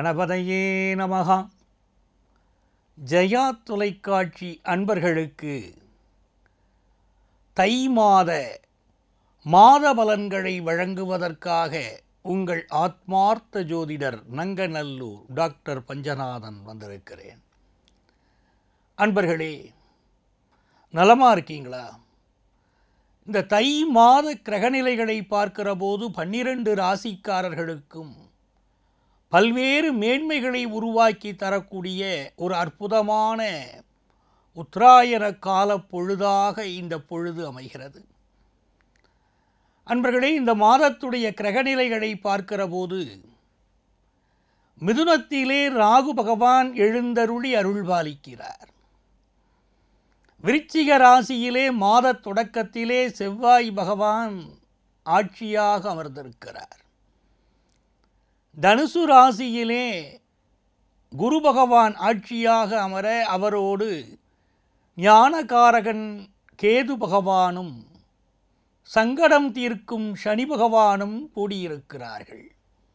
கணபதையே நமகா ஜெயா தொலைக்காட்சி அன்பர்களுக்கு தை மாத மாத பலன்களை வழங்குவதற்காக உங்கள் ஆத்மார்த்த ஜோதிடர் நங்கநல்லூர் டாக்டர் பஞ்சநாதன் வந்திருக்கிறேன் அன்பர்களே நலமா இருக்கீங்களா இந்த தை மாத கிரகநிலைகளை பார்க்கிற போது பன்னிரண்டு ராசிக்காரர்களுக்கும் பல்வேறு மேன்மைகளை உருவாக்கி தரக்கூடிய ஒரு அற்புதமான உத்தராயண கால பொழுதாக இந்த பொழுது அமைகிறது அன்பர்களே இந்த மாதத்துடைய கிரகநிலைகளை பார்க்கிற போது மிதுனத்திலே ராகு பகவான் எழுந்தருளி அருள்பாலிக்கிறார் விருச்சிக ராசியிலே மாத தொடக்கத்திலே செவ்வாய் பகவான் ஆட்சியாக அமர்ந்திருக்கிறார் தனுசு ராசியிலே குரு பகவான் ஆட்சியாக அமர அவரோடு ஞானகாரகன் கேது பகவானும் சங்கடம் தீர்க்கும் சனி பகவானும் கூடியிருக்கிறார்கள்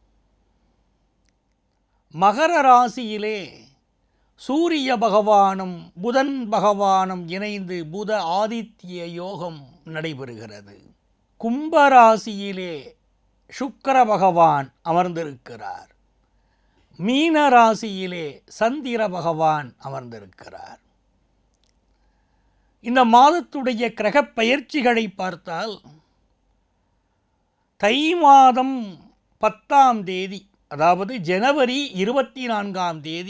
மகர ராசியிலே சூரிய பகவானும் புதன் பகவானும் இணைந்து புத ஆதித்ய யோகம் நடைபெறுகிறது கும்பராசியிலே சுக்கர பகவான் அமர்ந்திருக்கிறார் மீன ராசியிலே சந்திர பகவான் அமர்ந்திருக்கிறார் இந்த மாதத்துடைய கிரக பயிற்சிகளை பார்த்தால் தை மாதம் பத்தாம் தேதி அதாவது ஜனவரி இருபத்தி நான்காம் தேதி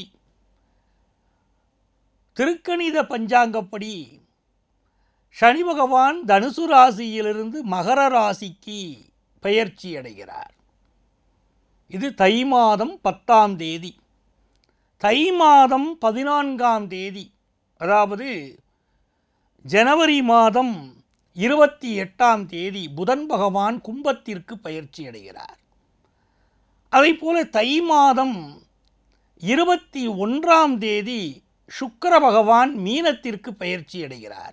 திருக்கணித பஞ்சாங்கப்படி சனி பகவான் தனுசு ராசியிலிருந்து மகர ராசிக்கு பெயர்ச்சி அடைகிறார் இது தை மாதம் பத்தாம் தேதி தை மாதம் பதினான்காம் தேதி அதாவது ஜனவரி மாதம் இருபத்தி எட்டாம் தேதி புதன் பகவான் கும்பத்திற்கு பயிற்சி அடைகிறார் அதை போல தை மாதம் இருபத்தி ஒன்றாம் தேதி சுக்கர பகவான் மீனத்திற்கு பயிற்சி அடைகிறார்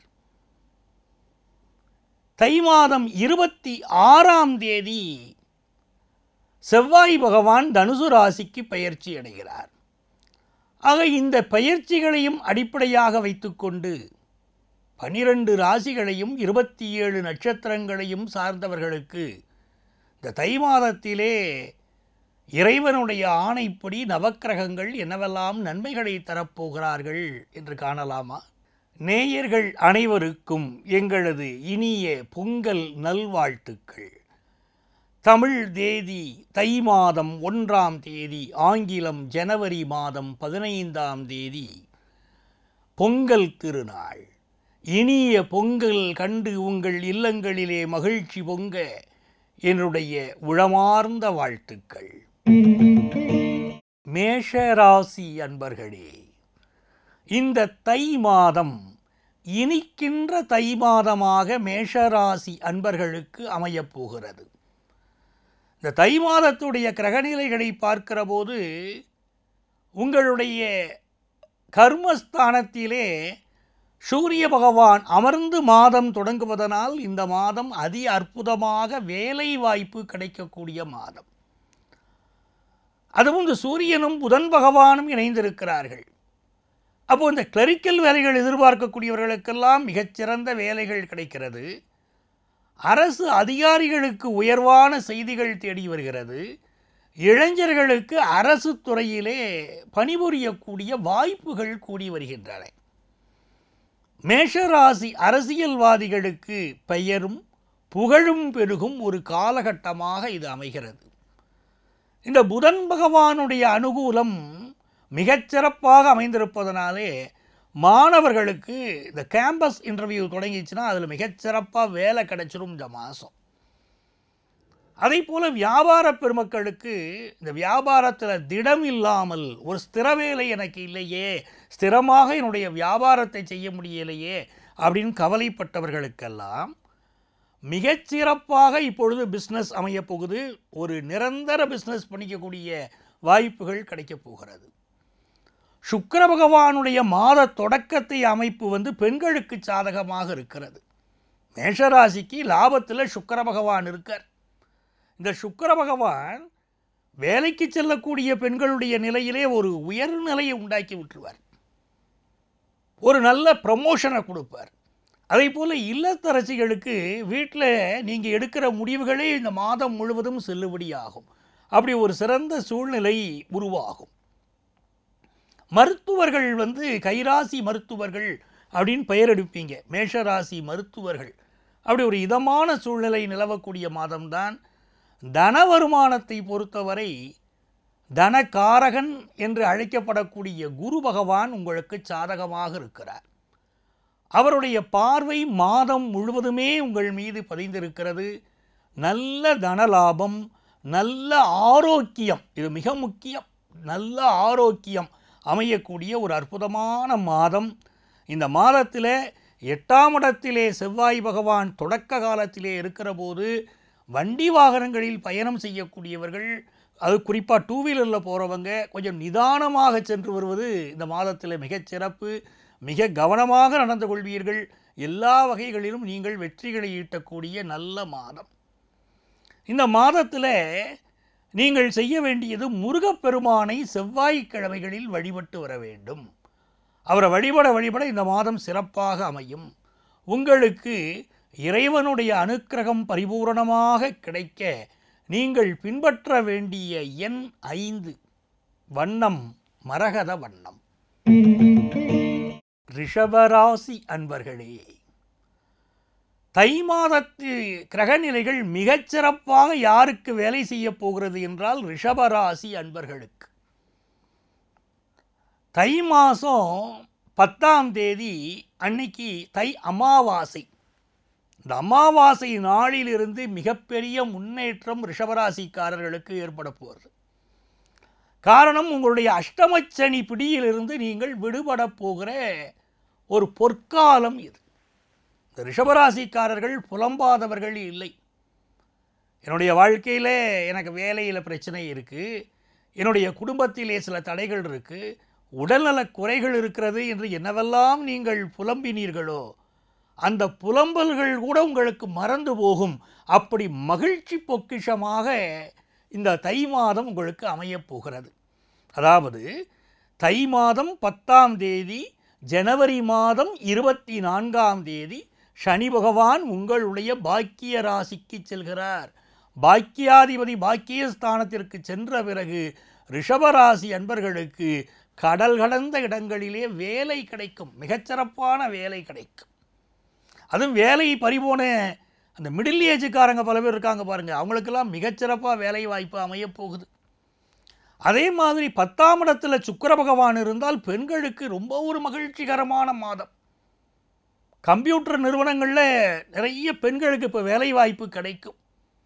தை மாதம் இருபத்தி ஆறாம் தேதி செவ்வாய் பகவான் தனுசு ராசிக்கு பயிற்சி அடைகிறார் ஆக இந்த பயிற்சிகளையும் அடிப்படையாக வைத்துக்கொண்டு பனிரெண்டு ராசிகளையும் இருபத்தி ஏழு நட்சத்திரங்களையும் சார்ந்தவர்களுக்கு இந்த தை மாதத்திலே இறைவனுடைய ஆணைப்படி நவக்கிரகங்கள் என்னவெல்லாம் நன்மைகளை தரப்போகிறார்கள் என்று காணலாமா நேயர்கள் அனைவருக்கும் எங்களது இனிய பொங்கல் நல்வாழ்த்துக்கள் தமிழ் தேதி தை மாதம் ஒன்றாம் தேதி ஆங்கிலம் ஜனவரி மாதம் பதினைந்தாம் தேதி பொங்கல் திருநாள் இனிய பொங்கல் கண்டு உங்கள் இல்லங்களிலே மகிழ்ச்சி பொங்க என்னுடைய உளமார்ந்த வாழ்த்துக்கள் மேஷராசி அன்பர்களே இந்த தை மாதம் இனிக்கின்ற தை மாதமாக மேஷராசி அன்பர்களுக்கு அமையப் போகிறது இந்த தை மாதத்துடைய கிரகநிலைகளை பார்க்கிற போது உங்களுடைய கர்மஸ்தானத்திலே சூரிய பகவான் அமர்ந்து மாதம் தொடங்குவதனால் இந்த மாதம் அதி அற்புதமாக வேலை வாய்ப்பு கிடைக்கக்கூடிய மாதம் அதுவும் இந்த சூரியனும் புதன் பகவானும் இணைந்திருக்கிறார்கள் அப்போ இந்த கிளரிக்கல் வேலைகள் எதிர்பார்க்கக்கூடியவர்களுக்கெல்லாம் மிகச்சிறந்த வேலைகள் கிடைக்கிறது அரசு அதிகாரிகளுக்கு உயர்வான செய்திகள் தேடி வருகிறது இளைஞர்களுக்கு அரசு துறையிலே பணிபுரியக்கூடிய வாய்ப்புகள் கூடி வருகின்றன மேஷராசி அரசியல்வாதிகளுக்கு பெயரும் புகழும் பெருகும் ஒரு காலகட்டமாக இது அமைகிறது இந்த புதன் பகவானுடைய அனுகூலம் மிகச்சிறப்பாக அமைந்திருப்பதனாலே மாணவர்களுக்கு இந்த கேம்பஸ் இன்டர்வியூ தொடங்கிச்சுன்னா அதில் மிகச்சிறப்பாக வேலை கிடைச்சிரும் இந்த மாதம் அதே போல் வியாபார பெருமக்களுக்கு இந்த வியாபாரத்தில் திடம் இல்லாமல் ஒரு ஸ்திர வேலை எனக்கு இல்லையே ஸ்திரமாக என்னுடைய வியாபாரத்தை செய்ய முடியலையே அப்படின்னு கவலைப்பட்டவர்களுக்கெல்லாம் மிகச்சிறப்பாக இப்பொழுது பிஸ்னஸ் அமையப் போகுது ஒரு நிரந்தர பிஸ்னஸ் பண்ணிக்கக்கூடிய வாய்ப்புகள் கிடைக்கப் போகிறது சுக்கிர பகவானுடைய மாத தொடக்கத்தை அமைப்பு வந்து பெண்களுக்கு சாதகமாக இருக்கிறது மேஷராசிக்கு லாபத்தில் சுக்கிர பகவான் இருக்கார் இந்த சுக்கிர பகவான் வேலைக்கு செல்லக்கூடிய பெண்களுடைய நிலையிலே ஒரு உயர்நிலையை உண்டாக்கி விட்டுருவார் ஒரு நல்ல ப்ரமோஷனை கொடுப்பார் அதே போல் இல்லத்தரசிகளுக்கு வீட்டில் நீங்கள் எடுக்கிற முடிவுகளே இந்த மாதம் முழுவதும் செல்லுபடியாகும் அப்படி ஒரு சிறந்த சூழ்நிலை உருவாகும் மருத்துவர்கள் வந்து கைராசி மருத்துவர்கள் அப்படின்னு பெயர் எடுப்பீங்க மேஷராசி மருத்துவர்கள் அப்படி ஒரு இதமான சூழ்நிலை நிலவக்கூடிய மாதம்தான் தன வருமானத்தை பொறுத்தவரை தனகாரகன் என்று அழைக்கப்படக்கூடிய குரு பகவான் உங்களுக்கு சாதகமாக இருக்கிறார் அவருடைய பார்வை மாதம் முழுவதுமே உங்கள் மீது பதிந்திருக்கிறது நல்ல தனலாபம் நல்ல ஆரோக்கியம் இது மிக முக்கியம் நல்ல ஆரோக்கியம் அமையக்கூடிய ஒரு அற்புதமான மாதம் இந்த மாதத்தில் எட்டாம் இடத்திலே செவ்வாய் பகவான் தொடக்க காலத்திலே இருக்கிற போது வண்டி வாகனங்களில் பயணம் செய்யக்கூடியவர்கள் அது குறிப்பாக டூ வீலரில் போகிறவங்க கொஞ்சம் நிதானமாக சென்று வருவது இந்த மாதத்தில் மிகச் சிறப்பு மிக கவனமாக நடந்து கொள்வீர்கள் எல்லா வகைகளிலும் நீங்கள் வெற்றிகளை ஈட்டக்கூடிய நல்ல மாதம் இந்த மாதத்தில் நீங்கள் செய்ய வேண்டியது முருகப்பெருமானை செவ்வாய்க்கிழமைகளில் வழிபட்டு வர வேண்டும் அவரை வழிபட வழிபட இந்த மாதம் சிறப்பாக அமையும் உங்களுக்கு இறைவனுடைய அனுக்கிரகம் பரிபூரணமாக கிடைக்க நீங்கள் பின்பற்ற வேண்டிய எண் ஐந்து வண்ணம் மரகத வண்ணம் ரிஷபராசி அன்பர்களே தை மாதத்து கிரகநிலைகள் மிகச்சிறப்பாக யாருக்கு வேலை செய்ய போகிறது என்றால் ரிஷபராசி அன்பர்களுக்கு தை மாதம் பத்தாம் தேதி அன்னைக்கு தை அமாவாசை இந்த அமாவாசை நாளிலிருந்து மிகப்பெரிய முன்னேற்றம் ரிஷபராசிக்காரர்களுக்கு ஏற்பட போகிறது காரணம் உங்களுடைய அஷ்டமச்சனி பிடியிலிருந்து நீங்கள் விடுபட போகிற ஒரு பொற்காலம் இது இந்த ரிஷபராசிக்காரர்கள் புலம்பாதவர்கள் இல்லை என்னுடைய வாழ்க்கையில் எனக்கு வேலையில் பிரச்சனை இருக்குது என்னுடைய குடும்பத்திலே சில தடைகள் இருக்குது உடல்நலக் குறைகள் இருக்கிறது என்று என்னவெல்லாம் நீங்கள் புலம்பினீர்களோ அந்த புலம்பல்கள் கூட உங்களுக்கு மறந்து போகும் அப்படி மகிழ்ச்சி பொக்கிஷமாக இந்த தை மாதம் உங்களுக்கு அமையப் போகிறது அதாவது தை மாதம் பத்தாம் தேதி ஜனவரி மாதம் இருபத்தி நான்காம் தேதி சனி பகவான் உங்களுடைய பாக்கிய ராசிக்கு செல்கிறார் பாக்கியாதிபதி பாக்கியஸ்தானத்திற்கு சென்ற பிறகு ரிஷபராசி அன்பர்களுக்கு கடல் கடந்த இடங்களிலே வேலை கிடைக்கும் மிகச்சிறப்பான வேலை கிடைக்கும் அதுவும் வேலை பறிபோன அந்த மிடில் ஏஜுக்காரங்க பல பேர் இருக்காங்க பாருங்கள் அவங்களுக்கெல்லாம் மிகச்சிறப்பாக வேலை வாய்ப்பு அமையப் போகுது அதே மாதிரி பத்தாம் இடத்துல சுக்கிர பகவான் இருந்தால் பெண்களுக்கு ரொம்ப ஒரு மகிழ்ச்சிகரமான மாதம் கம்ப்யூட்டர் நிறுவனங்களில் நிறைய பெண்களுக்கு இப்போ வேலை வாய்ப்பு கிடைக்கும்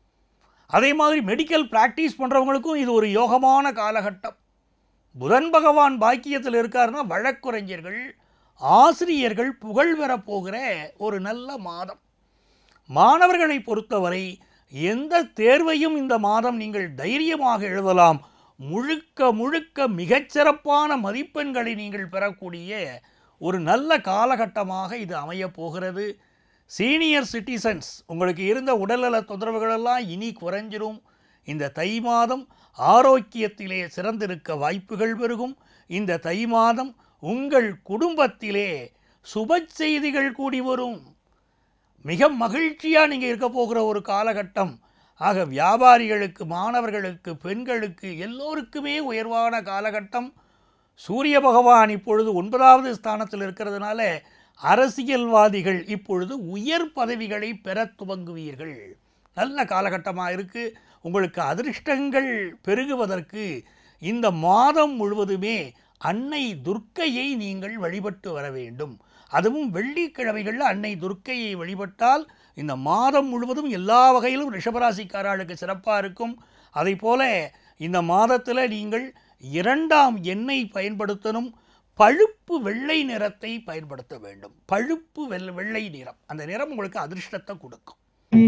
அதே மாதிரி மெடிக்கல் ப்ராக்டிஸ் பண்ணுறவங்களுக்கும் இது ஒரு யோகமான காலகட்டம் புதன் பகவான் பாக்கியத்தில் இருக்காருன்னா வழக்குரைஞர்கள் ஆசிரியர்கள் புகழ் பெறப் போகிற ஒரு நல்ல மாதம் மாணவர்களை பொறுத்தவரை எந்த தேர்வையும் இந்த மாதம் நீங்கள் தைரியமாக எழுதலாம் முழுக்க முழுக்க மிகச்சிறப்பான மதிப்பெண்களை நீங்கள் பெறக்கூடிய ஒரு நல்ல காலகட்டமாக இது அமையப் போகிறது சீனியர் சிட்டிசன்ஸ் உங்களுக்கு இருந்த உடல்நல தொந்தரவுகளெல்லாம் இனி குறைஞ்சிரும் இந்த தை மாதம் ஆரோக்கியத்திலே சிறந்திருக்க வாய்ப்புகள் பெருகும் இந்த தை மாதம் உங்கள் குடும்பத்திலே சுப செய்திகள் கூடி வரும் மிக மகிழ்ச்சியாக நீங்கள் இருக்க போகிற ஒரு காலகட்டம் ஆக வியாபாரிகளுக்கு மாணவர்களுக்கு பெண்களுக்கு எல்லோருக்குமே உயர்வான காலகட்டம் சூரிய பகவான் இப்பொழுது ஒன்பதாவது ஸ்தானத்தில் இருக்கிறதுனால அரசியல்வாதிகள் இப்பொழுது உயர் பதவிகளை பெற துவங்குவீர்கள் நல்ல காலகட்டமாக இருக்குது உங்களுக்கு அதிர்ஷ்டங்கள் பெருகுவதற்கு இந்த மாதம் முழுவதுமே அன்னை துர்க்கையை நீங்கள் வழிபட்டு வர வேண்டும் அதுவும் வெள்ளிக்கிழமைகளில் அன்னை துர்க்கையை வழிபட்டால் இந்த மாதம் முழுவதும் எல்லா வகையிலும் ரிஷபராசிக்காரர்களுக்கு சிறப்பாக இருக்கும் அதை போல இந்த மாதத்தில் நீங்கள் இரண்டாம் எண்ணெய் பயன்படுத்தணும் பழுப்பு வெள்ளை நிறத்தை பயன்படுத்த வேண்டும் பழுப்பு வெள்ளை வெள்ளை நிறம் அந்த நிறம் உங்களுக்கு அதிர்ஷ்டத்தை கொடுக்கும்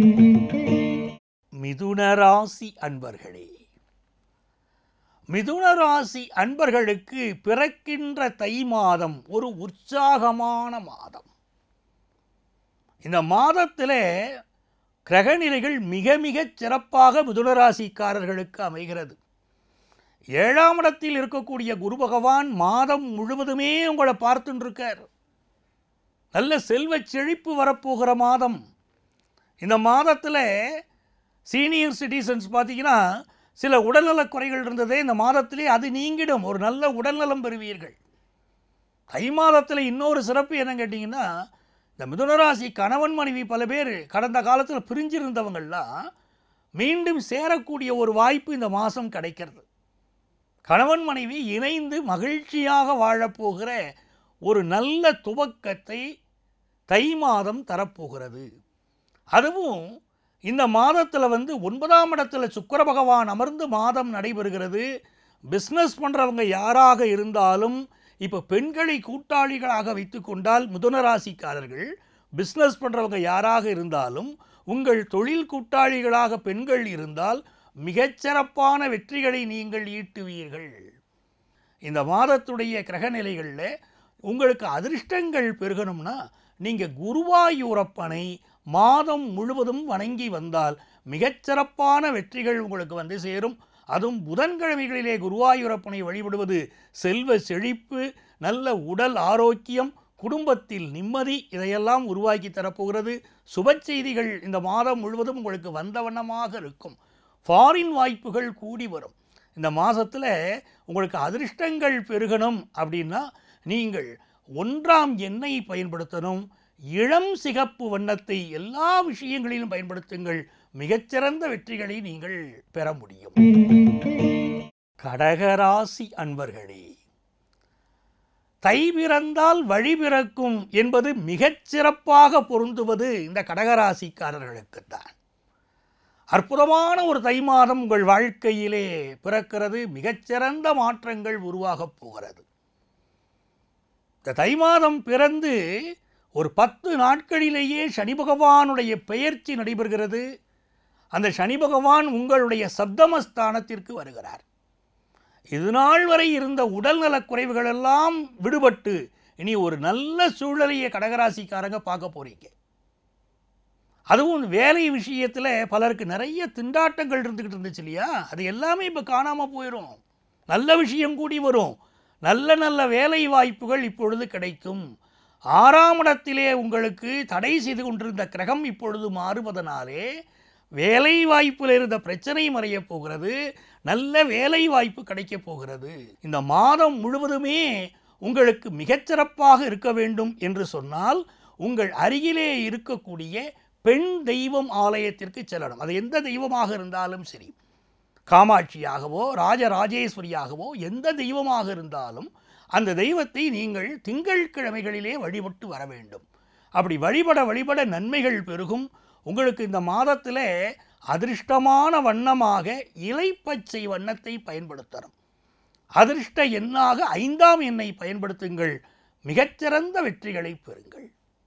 மிதுன ராசி அன்பர்களே மிதுன ராசி அன்பர்களுக்கு பிறக்கின்ற தை மாதம் ஒரு உற்சாகமான மாதம் இந்த மாதத்தில் கிரகநிலைகள் மிக மிக சிறப்பாக மிதுன ராசிக்காரர்களுக்கு அமைகிறது ஏழாம் இடத்தில் இருக்கக்கூடிய குரு பகவான் மாதம் முழுவதுமே உங்களை பார்த்துட்டு இருக்கார் நல்ல செல்வச் செழிப்பு வரப்போகிற மாதம் இந்த மாதத்தில் சீனியர் சிட்டிசன்ஸ் பார்த்தீங்கன்னா சில உடல்நலக் குறைகள் இருந்ததே இந்த மாதத்திலே அது நீங்கிடும் ஒரு நல்ல உடல்நலம் பெறுவீர்கள் தை மாதத்தில் இன்னொரு சிறப்பு என்னன்னு கேட்டிங்கன்னா இந்த மிதுனராசி கணவன் மனைவி பல பேர் கடந்த காலத்தில் பிரிஞ்சிருந்தவங்கள்லாம் மீண்டும் சேரக்கூடிய ஒரு வாய்ப்பு இந்த மாதம் கிடைக்கிறது கணவன் மனைவி இணைந்து மகிழ்ச்சியாக வாழப்போகிற ஒரு நல்ல துவக்கத்தை தை மாதம் தரப்போகிறது அதுவும் இந்த மாதத்தில் வந்து ஒன்பதாம் இடத்துல சுக்கிர பகவான் அமர்ந்து மாதம் நடைபெறுகிறது பிஸ்னஸ் பண்ணுறவங்க யாராக இருந்தாலும் இப்போ பெண்களை கூட்டாளிகளாக வைத்துக்கொண்டால் மிதுனராசிக்காரர்கள் பிஸ்னஸ் பண்ணுறவங்க யாராக இருந்தாலும் உங்கள் தொழில் கூட்டாளிகளாக பெண்கள் இருந்தால் மிகச்சிறப்பான வெற்றிகளை நீங்கள் ஈட்டுவீர்கள் இந்த மாதத்துடைய கிரகநிலைகளில் உங்களுக்கு அதிர்ஷ்டங்கள் பெருகணும்னா நீங்கள் குருவாயூரப்பனை மாதம் முழுவதும் வணங்கி வந்தால் மிகச்சிறப்பான வெற்றிகள் உங்களுக்கு வந்து சேரும் அதுவும் புதன்கிழமைகளிலே குருவாயூரப்பனை வழிபடுவது செல்வ செழிப்பு நல்ல உடல் ஆரோக்கியம் குடும்பத்தில் நிம்மதி இதையெல்லாம் உருவாக்கி தரப்போகிறது சுப செய்திகள் இந்த மாதம் முழுவதும் உங்களுக்கு வந்த வண்ணமாக இருக்கும் ஃபாரின் வாய்ப்புகள் கூடி வரும் இந்த மாதத்தில் உங்களுக்கு அதிர்ஷ்டங்கள் பெருகணும் அப்படின்னா நீங்கள் ஒன்றாம் எண்ணெய் பயன்படுத்தணும் இளம் சிகப்பு வண்ணத்தை எல்லா விஷயங்களிலும் பயன்படுத்துங்கள் மிகச்சிறந்த வெற்றிகளை நீங்கள் பெற முடியும் கடகராசி அன்பர்களே தை பிறந்தால் வழி பிறக்கும் என்பது மிகச் சிறப்பாக பொருந்துவது இந்த கடகராசிக்காரர்களுக்குத்தான் அற்புதமான ஒரு தை மாதம் உங்கள் வாழ்க்கையிலே பிறக்கிறது மிகச்சிறந்த மாற்றங்கள் உருவாகப் போகிறது இந்த தை மாதம் பிறந்து ஒரு பத்து நாட்களிலேயே சனி பகவானுடைய பெயர்ச்சி நடைபெறுகிறது அந்த சனி பகவான் உங்களுடைய சப்தமஸ்தானத்திற்கு வருகிறார் இது நாள் வரை இருந்த உடல்நலக் குறைவுகளெல்லாம் விடுபட்டு இனி ஒரு நல்ல சூழலையை கடகராசிக்காரங்க பார்க்க போறீங்க அதுவும் வேலை விஷயத்தில் பலருக்கு நிறைய திண்டாட்டங்கள் இருந்துக்கிட்டு இருந்துச்சு இல்லையா அது எல்லாமே இப்போ காணாமல் போயிடும் நல்ல விஷயம் கூடி வரும் நல்ல நல்ல வேலை வாய்ப்புகள் இப்பொழுது கிடைக்கும் ஆறாம் இடத்திலே உங்களுக்கு தடை செய்து கொண்டிருந்த கிரகம் இப்பொழுது மாறுவதனாலே வேலை வாய்ப்பில் இருந்த பிரச்சனை மறையப் போகிறது நல்ல வேலை வாய்ப்பு கிடைக்கப் போகிறது இந்த மாதம் முழுவதுமே உங்களுக்கு மிகச்சிறப்பாக இருக்க வேண்டும் என்று சொன்னால் உங்கள் அருகிலே இருக்கக்கூடிய பெண் தெய்வம் ஆலயத்திற்கு செல்லணும் அது எந்த தெய்வமாக இருந்தாலும் சரி காமாட்சியாகவோ ராஜராஜேஸ்வரியாகவோ எந்த தெய்வமாக இருந்தாலும் அந்த தெய்வத்தை நீங்கள் திங்கட்கிழமைகளிலே வழிபட்டு வர வேண்டும் அப்படி வழிபட வழிபட நன்மைகள் பெருகும் உங்களுக்கு இந்த மாதத்தில் அதிர்ஷ்டமான வண்ணமாக இலைப்பச்சை வண்ணத்தை பயன்படுத்தணும் அதிர்ஷ்ட எண்ணாக ஐந்தாம் எண்ணை பயன்படுத்துங்கள் மிகச்சிறந்த வெற்றிகளை பெறுங்கள்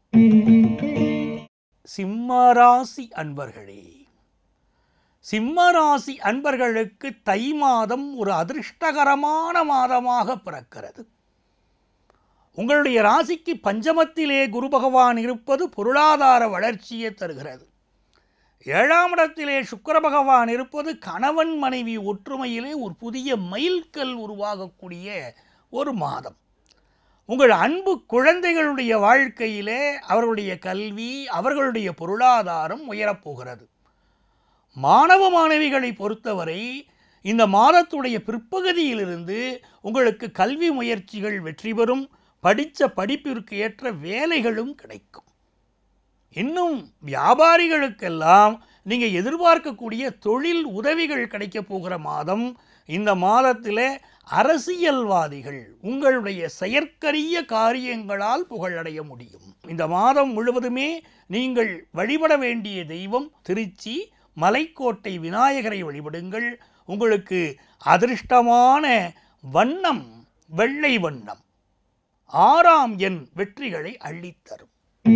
சிம்மராசி அன்பர்களே சிம்மராசி அன்பர்களுக்கு தை மாதம் ஒரு அதிர்ஷ்டகரமான மாதமாக பிறக்கிறது உங்களுடைய ராசிக்கு பஞ்சமத்திலே குரு பகவான் இருப்பது பொருளாதார வளர்ச்சியை தருகிறது ஏழாம் இடத்திலே சுக்கிர பகவான் இருப்பது கணவன் மனைவி ஒற்றுமையிலே ஒரு புதிய மைல்கல் உருவாகக்கூடிய ஒரு மாதம் உங்கள் அன்பு குழந்தைகளுடைய வாழ்க்கையிலே அவர்களுடைய கல்வி அவர்களுடைய பொருளாதாரம் உயரப்போகிறது மாணவ மாணவிகளை பொறுத்தவரை இந்த மாதத்துடைய பிற்பகுதியிலிருந்து உங்களுக்கு கல்வி முயற்சிகள் வெற்றி பெறும் படித்த படிப்பிற்கு ஏற்ற வேலைகளும் கிடைக்கும் இன்னும் வியாபாரிகளுக்கெல்லாம் நீங்கள் எதிர்பார்க்கக்கூடிய தொழில் உதவிகள் கிடைக்கப் போகிற மாதம் இந்த மாதத்தில் அரசியல்வாதிகள் உங்களுடைய செயற்கரிய காரியங்களால் புகழடைய முடியும் இந்த மாதம் முழுவதுமே நீங்கள் வழிபட வேண்டிய தெய்வம் திருச்சி மலைக்கோட்டை விநாயகரை வழிபடுங்கள் உங்களுக்கு அதிர்ஷ்டமான வண்ணம் வெள்ளை வண்ணம் ஆறாம் எண் வெற்றிகளை அள்ளித்தரும்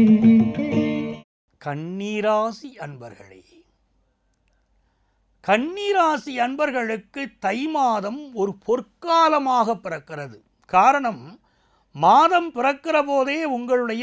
கன்னிராசி அன்பர்களே கன்னிராசி அன்பர்களுக்கு தை மாதம் ஒரு பொற்காலமாக பிறக்கிறது காரணம் மாதம் பிறக்கிற போதே உங்களுடைய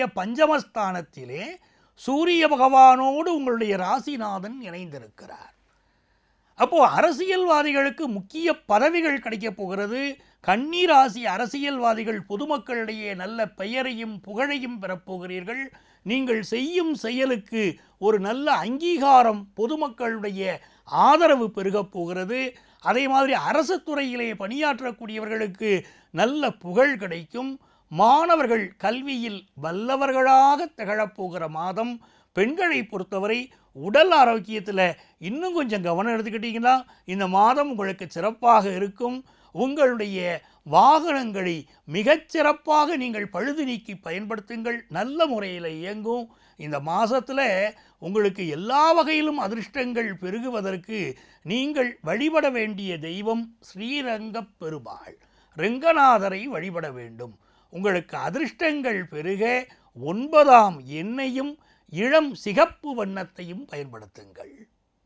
பஞ்சமஸ்தானத்திலே சூரிய பகவானோடு உங்களுடைய ராசிநாதன் இணைந்திருக்கிறார் அப்போ அரசியல்வாதிகளுக்கு முக்கிய பதவிகள் கிடைக்கப் போகிறது கண்ணீராசி அரசியல்வாதிகள் பொதுமக்களிடையே நல்ல பெயரையும் புகழையும் பெறப்போகிறீர்கள் நீங்கள் செய்யும் செயலுக்கு ஒரு நல்ல அங்கீகாரம் பொதுமக்களுடைய ஆதரவு பெருகப் போகிறது அதே மாதிரி அரசு துறையிலே பணியாற்றக்கூடியவர்களுக்கு நல்ல புகழ் கிடைக்கும் மாணவர்கள் கல்வியில் வல்லவர்களாக திகழப்போகிற மாதம் பெண்களை பொறுத்தவரை உடல் ஆரோக்கியத்தில் இன்னும் கொஞ்சம் கவனம் எடுத்துக்கிட்டிங்கன்னா இந்த மாதம் உங்களுக்கு சிறப்பாக இருக்கும் உங்களுடைய வாகனங்களை மிகச் சிறப்பாக நீங்கள் பழுது நீக்கி பயன்படுத்துங்கள் நல்ல முறையில் இயங்கும் இந்த மாதத்தில் உங்களுக்கு எல்லா வகையிலும் அதிர்ஷ்டங்கள் பெருகுவதற்கு நீங்கள் வழிபட வேண்டிய தெய்வம் ஸ்ரீரங்கப் பெருமாள் ரெங்கநாதரை வழிபட வேண்டும் உங்களுக்கு அதிர்ஷ்டங்கள் பெருக ஒன்பதாம் எண்ணையும் இளம் சிகப்பு வண்ணத்தையும் பயன்படுத்துங்கள்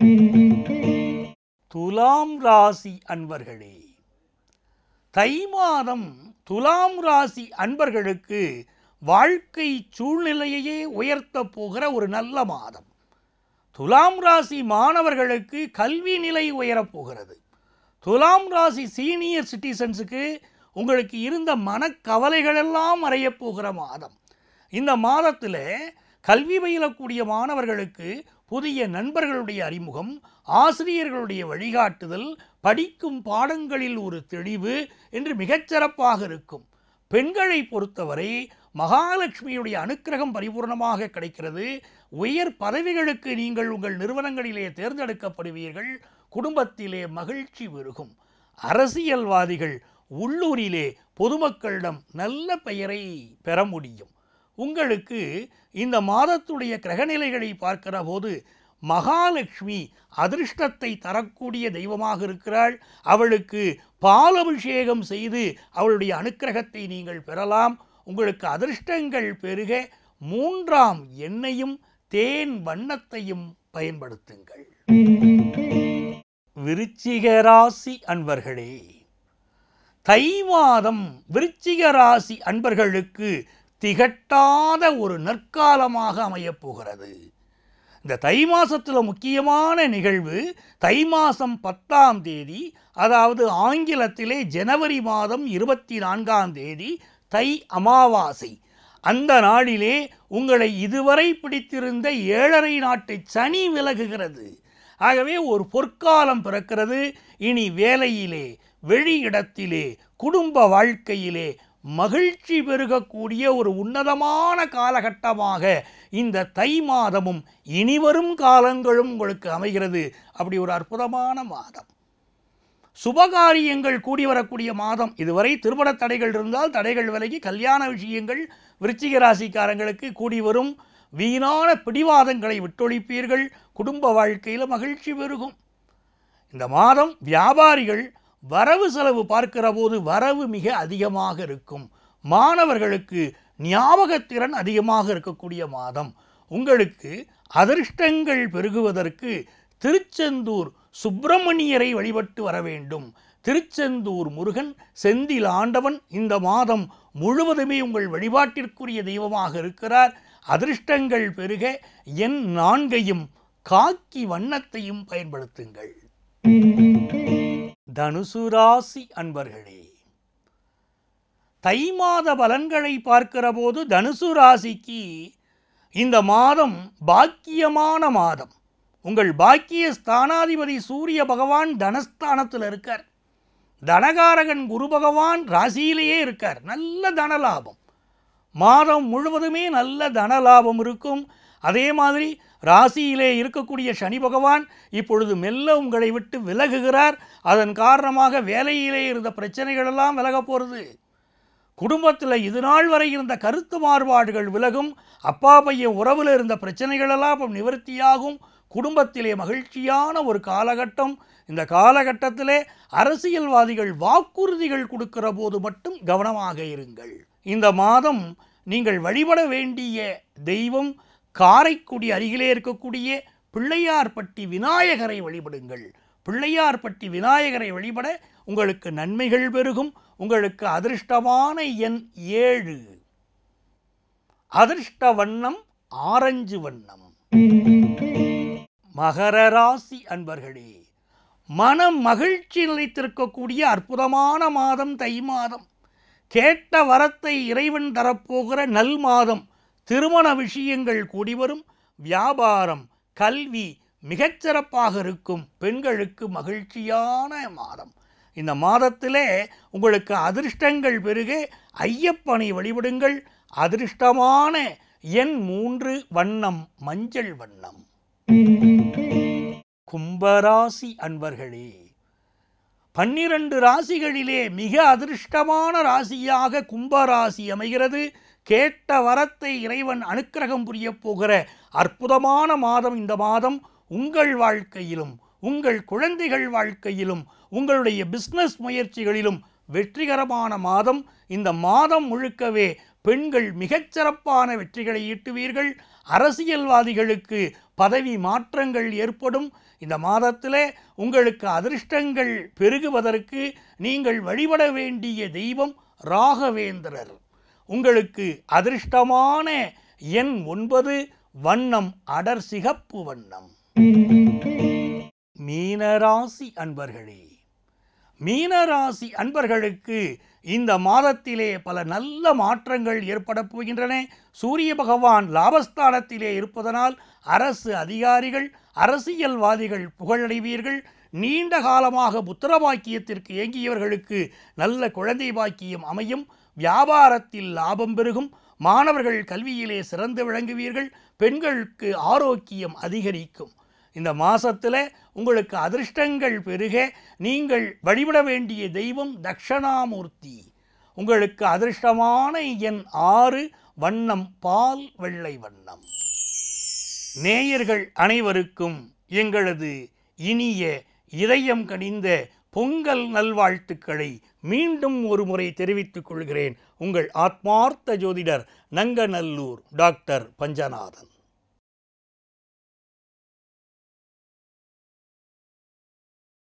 துலாம் ராசி அன்பர்களே தை மாதம் துலாம் ராசி அன்பர்களுக்கு வாழ்க்கை சூழ்நிலையையே உயர்த்த போகிற ஒரு நல்ல மாதம் துலாம் ராசி மாணவர்களுக்கு கல்வி நிலை உயரப் போகிறது துலாம் ராசி சீனியர் சிட்டிசன்ஸுக்கு உங்களுக்கு இருந்த மனக்கவலைகளெல்லாம் மறையப் போகிற மாதம் இந்த மாதத்தில் கல்வி பயிலக்கூடிய மாணவர்களுக்கு புதிய நண்பர்களுடைய அறிமுகம் ஆசிரியர்களுடைய வழிகாட்டுதல் படிக்கும் பாடங்களில் ஒரு தெளிவு என்று மிகச்சிறப்பாக இருக்கும் பெண்களை பொறுத்தவரை மகாலட்சுமியுடைய அனுக்கிரகம் பரிபூர்ணமாக கிடைக்கிறது உயர் பதவிகளுக்கு நீங்கள் உங்கள் நிறுவனங்களிலே தேர்ந்தெடுக்கப்படுவீர்கள் குடும்பத்திலே மகிழ்ச்சி பெருகும் அரசியல்வாதிகள் உள்ளூரிலே பொதுமக்களிடம் நல்ல பெயரை பெற முடியும் உங்களுக்கு இந்த மாதத்துடைய கிரகநிலைகளை பார்க்கிற போது மகாலட்சுமி அதிர்ஷ்டத்தை தரக்கூடிய தெய்வமாக இருக்கிறாள் அவளுக்கு பாலபிஷேகம் செய்து அவளுடைய அனுக்கிரகத்தை நீங்கள் பெறலாம் உங்களுக்கு அதிர்ஷ்டங்கள் பெருக மூன்றாம் எண்ணையும் தேன் வண்ணத்தையும் பயன்படுத்துங்கள் விருச்சிக ராசி அன்பர்களே தை மாதம் விருச்சிக ராசி அன்பர்களுக்கு திகட்டாத ஒரு நற்காலமாக அமையப் போகிறது இந்த தை மாசத்துல முக்கியமான நிகழ்வு தை மாதம் பத்தாம் தேதி அதாவது ஆங்கிலத்திலே ஜனவரி மாதம் இருபத்தி நான்காம் தேதி தை அமாவாசை அந்த நாளிலே உங்களை இதுவரை பிடித்திருந்த ஏழரை நாட்டு சனி விலகுகிறது ஆகவே ஒரு பொற்காலம் பிறக்கிறது இனி வேலையிலே வெளியிடத்திலே குடும்ப வாழ்க்கையிலே மகிழ்ச்சி பெருகக்கூடிய ஒரு உன்னதமான காலகட்டமாக இந்த தை மாதமும் இனிவரும் காலங்களும் உங்களுக்கு அமைகிறது அப்படி ஒரு அற்புதமான மாதம் சுபகாரியங்கள் கூடி வரக்கூடிய மாதம் இதுவரை திருமண தடைகள் இருந்தால் தடைகள் விலகி கல்யாண விஷயங்கள் விருச்சிக ராசிக்காரங்களுக்கு கூடி வரும் வீணான பிடிவாதங்களை விட்டொழிப்பீர்கள் குடும்ப வாழ்க்கையில் மகிழ்ச்சி பெருகும் இந்த மாதம் வியாபாரிகள் வரவு செலவு பார்க்கிற போது வரவு மிக அதிகமாக இருக்கும் மாணவர்களுக்கு ஞாபகத்திறன் அதிகமாக இருக்கக்கூடிய மாதம் உங்களுக்கு அதிர்ஷ்டங்கள் பெருகுவதற்கு திருச்செந்தூர் சுப்பிரமணியரை வழிபட்டு வர வேண்டும் திருச்செந்தூர் முருகன் செந்தில் ஆண்டவன் இந்த மாதம் முழுவதுமே உங்கள் வழிபாட்டிற்குரிய தெய்வமாக இருக்கிறார் அதிர்ஷ்டங்கள் பெருக என் நான்கையும் காக்கி வண்ணத்தையும் பயன்படுத்துங்கள் தனுசு ராசி அன்பர்களே தை மாத பலன்களை பார்க்கிற போது தனுசு ராசிக்கு இந்த மாதம் பாக்கியமான மாதம் உங்கள் பாக்கிய ஸ்தானாதிபதி சூரிய பகவான் தனஸ்தானத்தில் இருக்கார் தனகாரகன் குரு பகவான் ராசியிலேயே இருக்கார் நல்ல தனலாபம் மாதம் முழுவதுமே நல்ல தனலாபம் இருக்கும் அதே மாதிரி ராசியிலே இருக்கக்கூடிய சனி பகவான் இப்பொழுது மெல்ல உங்களை விட்டு விலகுகிறார் அதன் காரணமாக வேலையிலே இருந்த பிரச்சனைகளெல்லாம் விலகப் போகிறது குடும்பத்தில் இது நாள் வரை இருந்த கருத்து மாறுபாடுகள் விலகும் அப்பா பையன் உறவில் இருந்த பிரச்சனைகளெல்லாம் இப்போ நிவர்த்தியாகும் குடும்பத்திலே மகிழ்ச்சியான ஒரு காலகட்டம் இந்த காலகட்டத்திலே அரசியல்வாதிகள் வாக்குறுதிகள் கொடுக்கிற போது மட்டும் கவனமாக இருங்கள் இந்த மாதம் நீங்கள் வழிபட வேண்டிய தெய்வம் காரைக்குடி அருகிலே இருக்கக்கூடிய பிள்ளையார்பட்டி விநாயகரை வழிபடுங்கள் பிள்ளையார்பட்டி விநாயகரை வழிபட உங்களுக்கு நன்மைகள் பெருகும் உங்களுக்கு அதிர்ஷ்டமான எண் ஏழு அதிர்ஷ்ட வண்ணம் ஆரஞ்சு வண்ணம் மகர ராசி அன்பர்களே மன மகிழ்ச்சி நிலைத்திருக்கக்கூடிய அற்புதமான மாதம் தை மாதம் கேட்ட வரத்தை இறைவன் தரப்போகிற நல் மாதம் திருமண விஷயங்கள் கூடிவரும் வியாபாரம் கல்வி மிகச்சிறப்பாக இருக்கும் பெண்களுக்கு மகிழ்ச்சியான மாதம் இந்த மாதத்திலே உங்களுக்கு அதிர்ஷ்டங்கள் பெருக ஐயப்பனை வழிபடுங்கள் அதிர்ஷ்டமான எண் மூன்று வண்ணம் மஞ்சள் வண்ணம் கும்பராசி அன்பர்களே பன்னிரண்டு ராசிகளிலே மிக அதிர்ஷ்டமான ராசியாக கும்பராசி அமைகிறது கேட்ட வரத்தை இறைவன் அனுக்கிரகம் புரியப் போகிற அற்புதமான மாதம் இந்த மாதம் உங்கள் வாழ்க்கையிலும் உங்கள் குழந்தைகள் வாழ்க்கையிலும் உங்களுடைய பிஸ்னஸ் முயற்சிகளிலும் வெற்றிகரமான மாதம் இந்த மாதம் முழுக்கவே பெண்கள் மிகச்சிறப்பான வெற்றிகளை ஈட்டுவீர்கள் அரசியல்வாதிகளுக்கு பதவி மாற்றங்கள் ஏற்படும் இந்த மாதத்திலே உங்களுக்கு அதிர்ஷ்டங்கள் பெருகுவதற்கு நீங்கள் வழிபட வேண்டிய தெய்வம் ராகவேந்திரர் உங்களுக்கு அதிர்ஷ்டமான எண் ஒன்பது வண்ணம் அடர் சிகப்பு வண்ணம் மீனராசி அன்பர்களே மீனராசி அன்பர்களுக்கு இந்த மாதத்திலே பல நல்ல மாற்றங்கள் ஏற்பட போகின்றன சூரிய பகவான் லாபஸ்தானத்திலே இருப்பதனால் அரசு அதிகாரிகள் அரசியல்வாதிகள் புகழடைவீர்கள் நீண்ட காலமாக புத்திர பாக்கியத்திற்கு ஏங்கியவர்களுக்கு நல்ல குழந்தை பாக்கியம் அமையும் வியாபாரத்தில் லாபம் பெருகும் மாணவர்கள் கல்வியிலே சிறந்து விளங்குவீர்கள் பெண்களுக்கு ஆரோக்கியம் அதிகரிக்கும் இந்த மாசத்தில் உங்களுக்கு அதிர்ஷ்டங்கள் பெருக நீங்கள் வழிபட வேண்டிய தெய்வம் தக்ஷணாமூர்த்தி உங்களுக்கு அதிர்ஷ்டமான எண் ஆறு வண்ணம் பால் வெள்ளை வண்ணம் நேயர்கள் அனைவருக்கும் எங்களது இனிய இதயம் கனிந்த பொங்கல் நல்வாழ்த்துக்களை மீண்டும் ஒரு முறை தெரிவித்துக் கொள்கிறேன் உங்கள் ஆத்மார்த்த ஜோதிடர் நங்கநல்லூர் டாக்டர் பஞ்சநாதன்